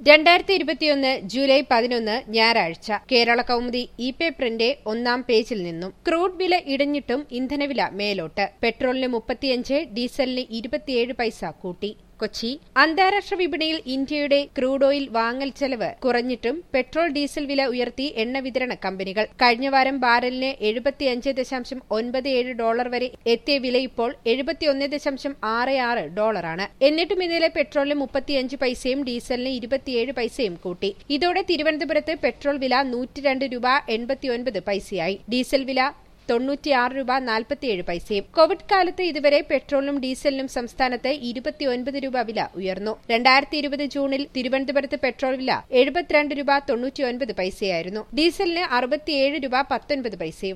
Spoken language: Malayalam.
രണ്ടായിരത്തി ഇരുപത്തിയൊന്ന് ജൂലൈ പതിനൊന്ന് ഞായറാഴ്ച കേരള കൗമുദി ഇ പേപ്പറിന്റെ ഒന്നാം പേജിൽ നിന്നും ക്രൂഡ് വില ഇടിഞ്ഞിട്ടും ഇന്ധനവില മേലോട്ട് പെട്രോളിന് മുപ്പത്തിയഞ്ച് ഡീസലിന് ഇരുപത്തിയേഴ് പൈസ കൂട്ടി കൊച്ചി അന്താരാഷ്ട്ര വിപണിയിൽ ഇന്ത്യയുടെ ക്രൂഡ് ഓയിൽ വാങ്ങൽ ചെലവ് കുറഞ്ഞിട്ടും പെട്രോൾ ഡീസൽ വില ഉയർത്തി എണ്ണ വിതരണ കമ്പനികൾ കഴിഞ്ഞ വാരം ബാരലിന് എഴുപത്തിയഞ്ച് ദശാംശം ഒൻപത് ഏഴ് ഡോളർ വരെ എത്തിയ വില ഇപ്പോൾ എഴുപത്തിയൊന്ന് ദശാംശം ആറ് ആറ് ഡോളറാണ് എന്നിട്ടും ഇന്നലെ പെട്രോളിന് മുപ്പത്തിയഞ്ച് പൈസയും ഡീസലിന് ഇരുപത്തിയേഴ് പൈസയും കൂട്ടി ഇതോടെ തിരുവനന്തപുരത്ത് പെട്രോൾ വില നൂറ്റിരണ്ട് രൂപ എൺപത്തിയൊൻപത് പൈസയായി ഡീസൽ വില തൊണ്ണൂറ്റിയാറ് രൂപ നാൽപ്പത്തിയേഴ് പൈസയും കോവിഡ് കാലത്ത് ഇതുവരെ പെട്രോളിനും ഡീസലിനും സംസ്ഥാനത്ത് ഇരുപത്തിയൊൻപത് രൂപ വില ഉയർന്നു രണ്ടായിരത്തി ഇരുപത് ജൂണിൽ തിരുവനന്തപുരത്ത് പെട്രോൾ വില എഴുപത്തിരണ്ട് രൂപ തൊണ്ണൂറ്റിയൊൻപത് പൈസയായിരുന്നു ഡീസലിന് അറുപത്തിയേഴ് രൂപ പത്തൊൻപത് പൈസയും